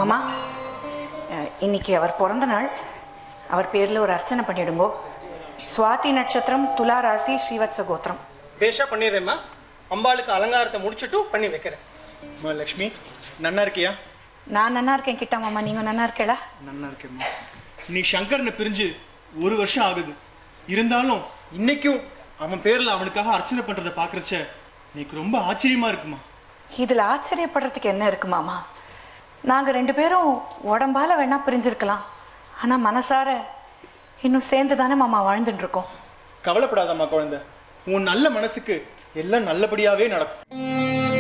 மாமா அஹ், இன்னைக்கு அவர் பிறந்த நாள் அவர் பேரில் ஒரு அர்ச்சனை பண்ணிடுங்கோ சுவாதி நட்சத்திரம் துலா ராசி ஸ்ரீவத்ச கோத்திரம் பேஷா பண்ணிடுறேம்மா அம்பாளுக்கு அலங்காரத்தை முடிச்சுட்டு பண்ணி வைக்கிறேன் அம்மா லக்ஷ்மி நன்னா இருக்கியா நான் நன்னா இருக்கேன் கிட்ட மாமா நீங்கள் நன்னா இருக்கேளா நன்னா இருக்கேம்மா நீ சங்கரனை பிரிஞ்சு ஒரு வருஷம் ஆகுது இருந்தாலும் இன்னைக்கும் அவன் பேர்ல அவனுக்காக அர்ச்சனை பண்றதை பார்க்கறச்ச எனக்கு ரொம்ப ஆச்சரியமா இருக்குமா இதில் ஆச்சரியப்படுறதுக்கு என்ன இருக்கு மாமா நாங்கள் ரெண்டு பேரும் உடம்பால வேணா பிரிஞ்சிருக்கலாம் ஆனால் மனசார இன்னும் சேர்ந்து தானே மாமா வாழ்ந்துட்டு இருக்கோம் கவலைப்படாதம்மா குழந்தை உன் நல்ல மனசுக்கு எல்லாம் நல்லபடியாவே நடக்கும்